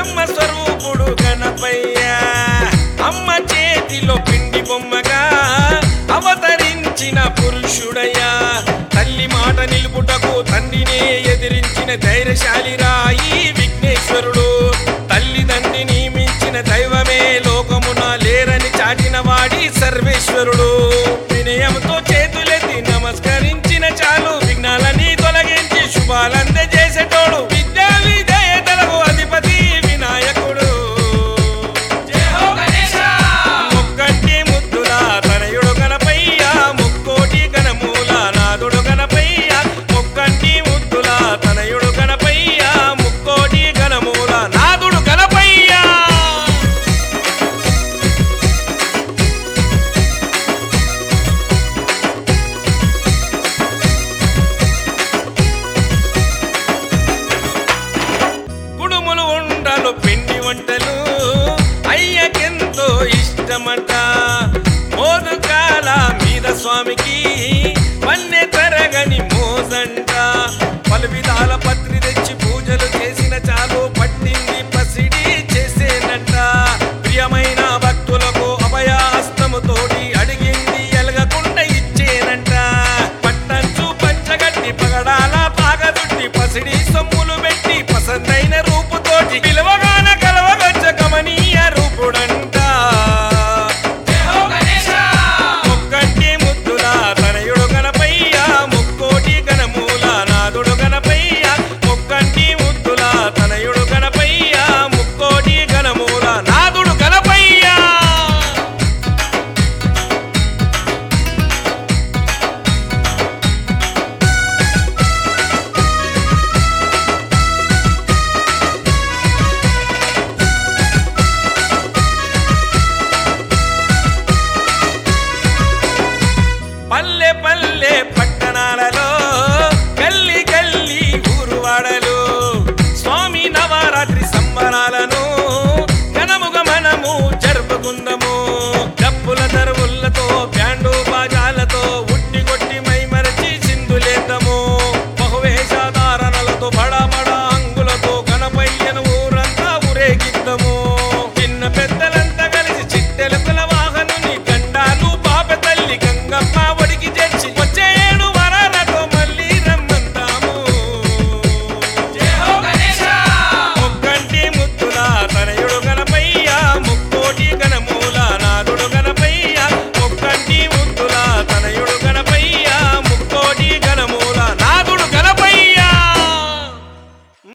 బ్రహ్మ స్వరూపుడు గణపయ్య అమ్మ చేతిలో పిండి బొమ్మగా అవతరించిన పురుషుడయ్యా తల్లి మాట నిలుపుటకు తండ్రినే ఎదిరించిన ధైర్యశాలి రాయి విఘ్నేశ్వరుడు తల్లిదండ్రిని మించిన దైవమే లోకమున లేరని చాటిన వాడి సర్వేశ్వరుడు వినయంతో చేతులెత్తి నమస్కరించిన చాలు విఘ్నాలని తొలగించి శుభాలందజేసేటోడు విద్యా విధేయతలకు అధిపతి వినాయకుడు ముక్కంటి ముద్దుల తనయుడు గణపయ్య ముక్కోటి గణమూల నాదుడు గణపయ్య ముక్కంటి ముద్దుల తనయుడు గణపయ్య ముక్కోటి గణమూల నాదుడు గణపయ్య కుడుములు ఉండలు పిండి వంటలు అయ్యకెంతో ఇష్టమట మోదుకాల మీద స్వామికి వన్నె తరగని మోజంట పలు విధాల పత్రి తెచ్చి పూజలు చేసిన చాలు పట్టింది పసిడి చేసేనట ప్రియమైన భక్తులకు అభయాస్తముతోటి అడిగింది ఎలగకుండా ఇచ్చేనంట పట్టంచు పంచగట్టి పగడాల పాగదుట్టి పసిడి సొమ్ములు పెట్టి పసందైన రూపుతోటి పిలవగా